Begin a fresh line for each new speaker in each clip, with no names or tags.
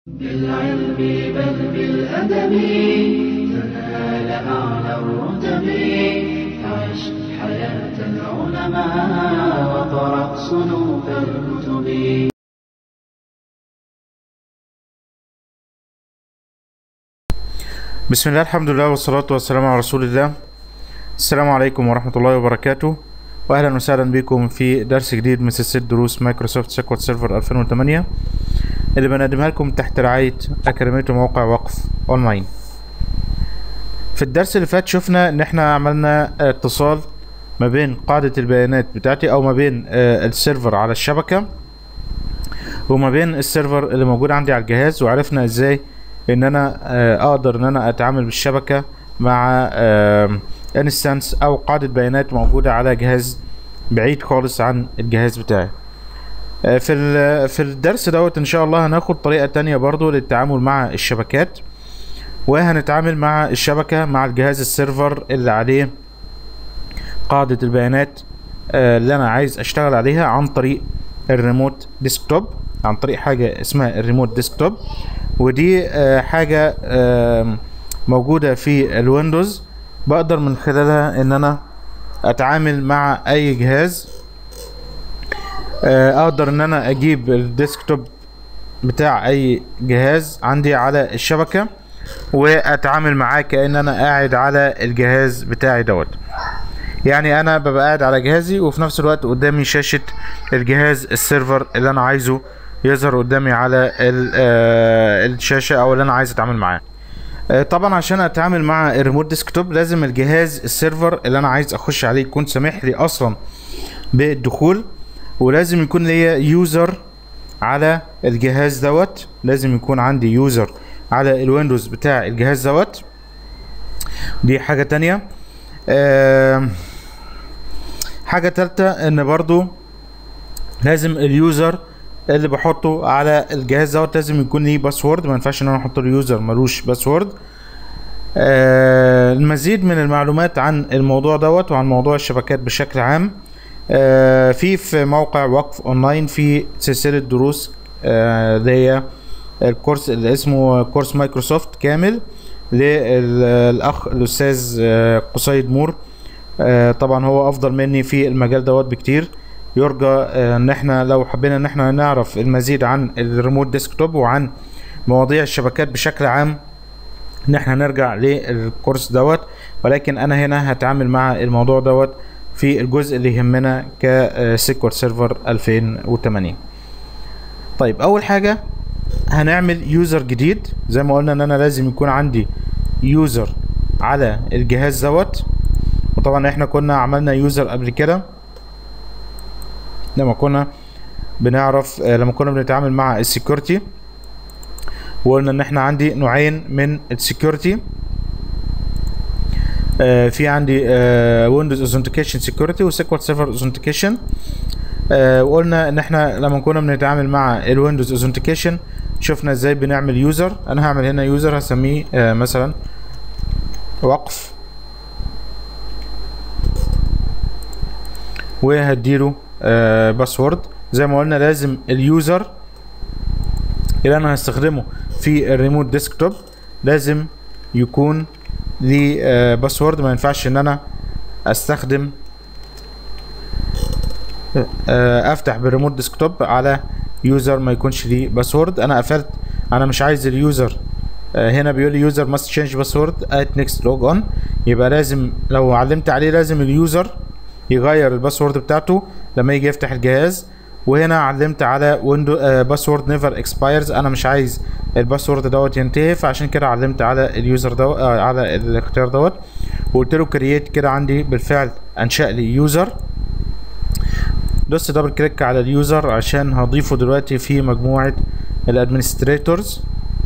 بالعلم بل بالأدب تنال أعلى الرتب عش حياة العلماء وقرأ صنوف الكتب
بسم الله الحمد لله والصلاة والسلام على رسول الله السلام عليكم ورحمة الله وبركاته وأهلا وسهلا بكم في درس جديد من سلسلة دروس مايكروسوفت سيكوال سيرفر 2008 اللي بنقدمها لكم تحت رعاية أكاديمية موقع وقف أونلاين في الدرس اللي فات شفنا إن احنا عملنا اتصال ما بين قاعدة البيانات بتاعتي أو ما بين آه، السيرفر على الشبكة وما بين السيرفر اللي موجود عندي على الجهاز وعرفنا ازاي ان انا آه، اقدر ان انا اتعامل بالشبكة مع انستانس او قاعدة بيانات موجودة على جهاز بعيد خالص عن الجهاز بتاعي آه، في ال- في الدرس دوت ان شاء الله هناخد طريقة تانية برضو للتعامل مع الشبكات وهنتعامل مع الشبكة مع الجهاز السيرفر اللي عليه قاعدة البيانات آه، اللي انا عايز اشتغل عليها عن طريق الريموت ديسكتوب عن طريق حاجة اسمها الريموت ديسكتوب ودي آه، حاجة آم، موجودة في الويندوز بقدر من خلالها ان انا اتعامل مع اي جهاز آه، اقدر ان انا اجيب الديسكتوب بتاع اي جهاز عندي على الشبكة واتعامل معاه كأن انا قاعد على الجهاز بتاعي دوت يعني انا ببقى قاعد على جهازي وفي نفس الوقت قدامي شاشة الجهاز السيرفر اللي انا عايزه يظهر قدامي على ال- آه، الشاشة او اللي انا عايز اتعامل معاه آه، طبعا عشان اتعامل مع الريموت ديسكتوب لازم الجهاز السيرفر اللي انا عايز اخش عليه يكون سامح لي اصلا بالدخول ولازم يكون ليا يوزر على الجهاز دوت لازم يكون عندي يوزر على الويندوز بتاع الجهاز دوت دي حاجة تانية آم، حاجة تالتة ان برضو لازم اليوزر اللي بحطه على الجهاز دوت لازم يكون ليه باسورد ما ينفعش ان انا احط اليوزر ملوش باسورد آه المزيد من المعلومات عن الموضوع دوت وعن موضوع الشبكات بشكل عام آه في في موقع وقف اونلاين في سلسلة دروس آه اللي هي الكورس اللي اسمه كورس مايكروسوفت كامل للاخ الاستاذ آه، قصيد مور آه، طبعا هو افضل مني في المجال دوت بكتير يرجى آه، ان احنا لو حبينا ان احنا نعرف المزيد عن الريموت ديسكتوب وعن مواضيع الشبكات بشكل عام ان احنا نرجع للكورس دوت ولكن انا هنا هتعامل مع الموضوع دوت في الجزء اللي يهمنا كسيكوال سيرفر 2008 طيب اول حاجه هنعمل يوزر جديد زي ما قلنا ان انا لازم يكون عندي يوزر على الجهاز دوت وطبعا احنا كنا عملنا يوزر قبل كده لما كنا بنعرف آه، لما كنا بنتعامل مع السكيورتي وقلنا ان احنا عندي نوعين من السكيورتي في عندي ويندوز اوثنتيكيشن سكيورتي وسيكوال سيرفر اوثنتيكيشن وقلنا ان احنا لما كنا بنتعامل مع الويندوز اوثنتيكيشن شفنا ازاي بنعمل يوزر انا هعمل هنا يوزر هسميه آه، مثلا وقف وهديله آه، باسورد زي ما قلنا لازم اليوزر اللي انا هستخدمه في الريموت ديسكتوب لازم يكون ليه آه، باسورد ما ينفعش ان انا استخدم آه، افتح بالريموت ديسكتوب على يوزر ما يكونش ليه باسورد انا قفلت انا مش عايز اليوزر آه، هنا بيقول لي يوزر ماست تشينج باسورد ات نيكست لوج اون يبقى لازم لو علمت عليه لازم اليوزر يغير الباسورد بتاعته لما يجي يفتح الجهاز وهنا علمت على ويندو باسورد نيفر اكسبايرز انا مش عايز الباسورد دوت ينتهي فعشان كده علمت على اليوزر دوت آه، على الاختيار دوت وقلت له كرييت كده عندي بالفعل انشأ لي يوزر دوست دبل كليك على اليوزر عشان هضيفه دلوقتي في مجموعة الادمنستريتورز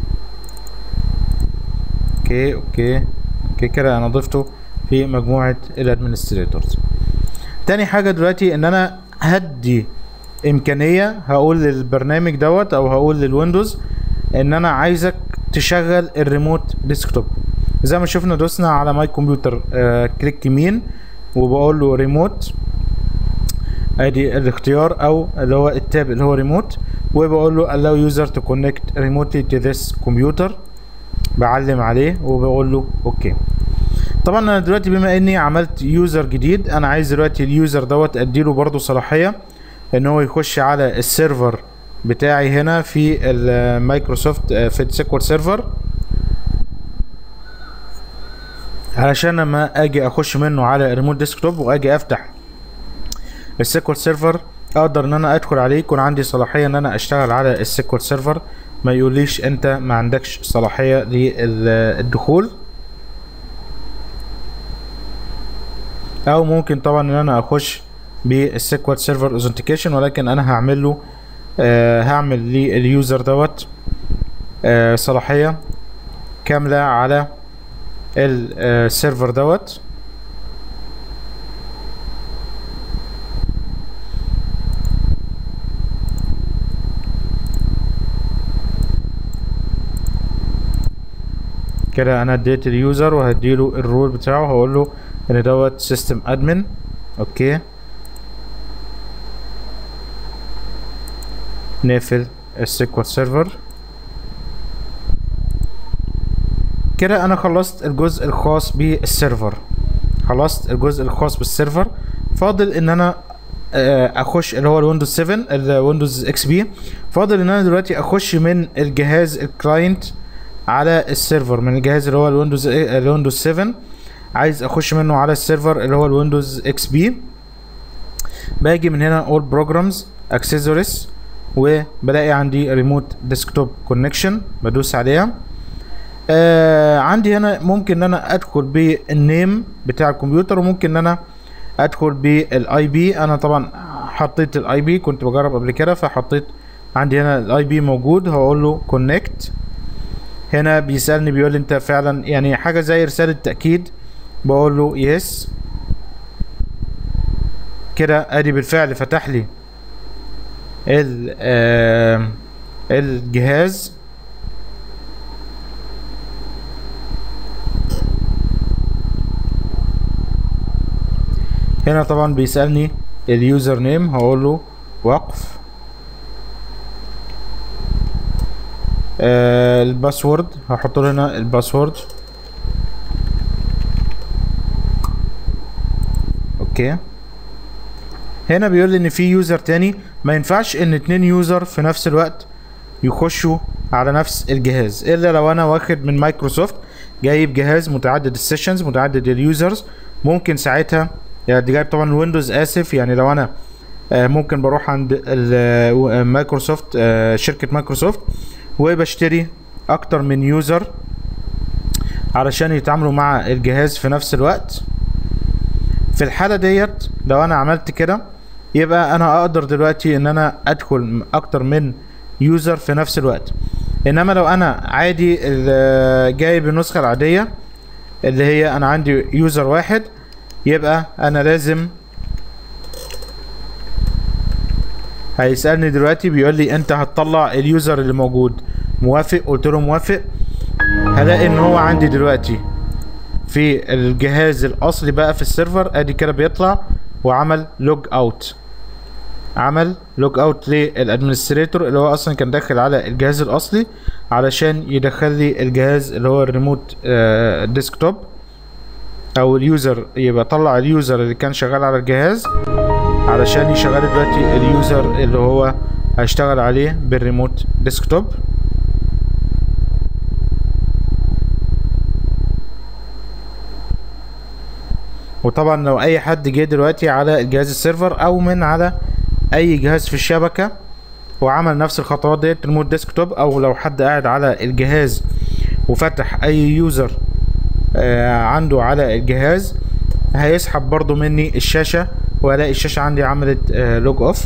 اوكي اوكي اوكي كده انا ضفته في مجموعة الادمنستريتورز تاني حاجة دلوقتي ان انا هدي امكانية هقول للبرنامج دوت او هقول للويندوز ان انا عايزك تشغل الريموت ديسكتوب زي ما شفنا دوسنا على ماي كمبيوتر آه كليك يمين وبقول له ريموت ادي الاختيار او اللي هو التاب اللي هو ريموت وبقول له allow user to connect remotely to this computer بعلم عليه وبقول له اوكي طبعا انا دلوقتي بما اني عملت يوزر جديد انا عايز دلوقتي اليوزر دوت اديله برضو صلاحيه ان هو يخش على السيرفر بتاعي هنا في المايكروسوفت في السيكوال سيرفر علشان لما اجي اخش منه على الريموت ديسكتوب واجي افتح السيكوال سيرفر اقدر ان انا ادخل عليه يكون عندي صلاحيه ان انا اشتغل على السيكوال سيرفر ما يقوليش انت ما عندكش صلاحيه للدخول او ممكن طبعا ان انا اخش بالسيكوال سيرفر اوثنتيكيشن ولكن انا هعمل له آه هعمل لليوزر دوت آه صلاحيه كامله على السيرفر دوت كده انا اديت اليوزر وهديله الرول بتاعه هقول له ان دوت سيستم ادمن اوكي نقفل السيكوال سيرفر كده انا خلصت الجزء الخاص بالسيرفر خلصت الجزء الخاص بالسيرفر فاضل ان انا اخش اللي هو الويندوز 7 الويندوز اكس بي فاضل ان انا دلوقتي اخش من الجهاز الكلاينت على السيرفر من الجهاز اللي هو الويندوز الويندوز 7 عايز اخش منه على السيرفر اللي هو الويندوز اكس بي باجي من هنا اول بروجرامز اكسسوارز وبلاقي عندي ريموت ديسكتوب كونكشن بدوس عليها آه عندي هنا ممكن ان انا ادخل بالنيم بتاع الكمبيوتر وممكن ان انا ادخل بالاي بي انا طبعا حطيت الاي بي كنت بجرب قبل كده فحطيت عندي هنا الاي بي موجود هقول له كونكت هنا بيسالني بيقول لي انت فعلا يعني حاجه زي رساله تاكيد بقول له يس كده ادي بالفعل فتح لي ال آه الجهاز هنا طبعا بيسالني اليوزر نيم هقول له وقف آه الباسورد هحط له هنا الباسورد اوكي هنا بيقول لي ان في يوزر تاني ما ينفعش ان اتنين يوزر في نفس الوقت يخشوا على نفس الجهاز الا لو انا واخد من مايكروسوفت جايب جهاز متعدد السيشنز متعدد اليوزرز ممكن ساعتها يعني دي جايب طبعا ويندوز اسف يعني لو انا آه ممكن بروح عند مايكروسوفت آه شركة مايكروسوفت وبشتري اكتر من يوزر علشان يتعاملوا مع الجهاز في نفس الوقت في الحالة ديت لو انا عملت كده يبقى انا اقدر دلوقتي ان انا ادخل اكتر من يوزر في نفس الوقت انما لو انا عادي جايب النسخة العادية اللي هي انا عندي يوزر واحد يبقى انا لازم هيسألني دلوقتي بيقول لي انت هتطلع اليوزر اللي موجود موافق قلت له موافق هلاقي ان هو عندي دلوقتي في الجهاز الاصلي بقى في السيرفر ادي كده بيطلع وعمل لوج اوت عمل لوج اوت للادمنستريتور اللي هو اصلا كان داخل على الجهاز الاصلي علشان يدخل لي الجهاز اللي هو الريموت آه ديسكتوب او اليوزر يبقى طلع اليوزر اللي كان شغال على الجهاز علشان يشغل دلوقتي اليوزر اللي هو هيشتغل عليه بالريموت ديسكتوب وطبعا لو اي حد جه دلوقتي على الجهاز السيرفر او من على اي جهاز في الشبكه وعمل نفس الخطوات ديت ريموت ديسكتوب او لو حد قاعد على الجهاز وفتح اي يوزر آه عنده على الجهاز هيسحب برضو مني الشاشة والاقي الشاشة عندي عملت آه لوج اوف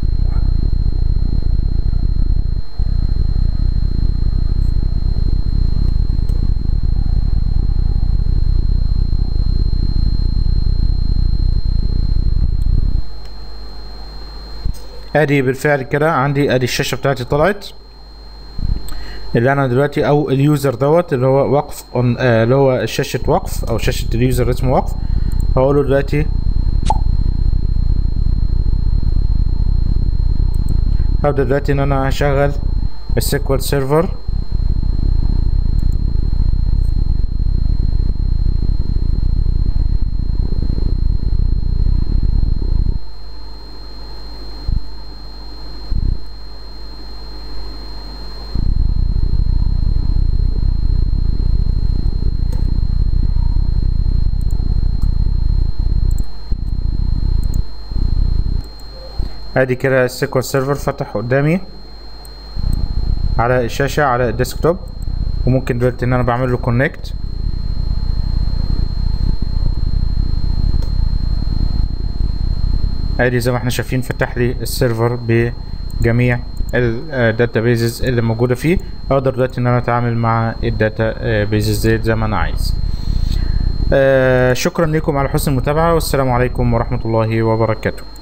ادي بالفعل كده عندي ادي الشاشة بتاعتي طلعت اللي انا دلوقتي او اليوزر دوت اللي هو وقف آه اللي هو شاشة وقف او شاشة اليوزر اسمه وقف هقول له دلوقتي هبدأ دلوقتي ان انا هشغل السيكوال سيرفر ادي كده السيكوال سيرفر فتح قدامي على الشاشة على الديسكتوب وممكن دلوقتي ان انا بعمل له كونكت ادي زي ما احنا شايفين فتح لي السيرفر بجميع الداتابيزز اللي موجودة فيه اقدر دلوقتي ان انا اتعامل مع الداتا بيزز ديت زي ما انا عايز آه شكرا لكم على حسن المتابعة والسلام عليكم ورحمة الله وبركاته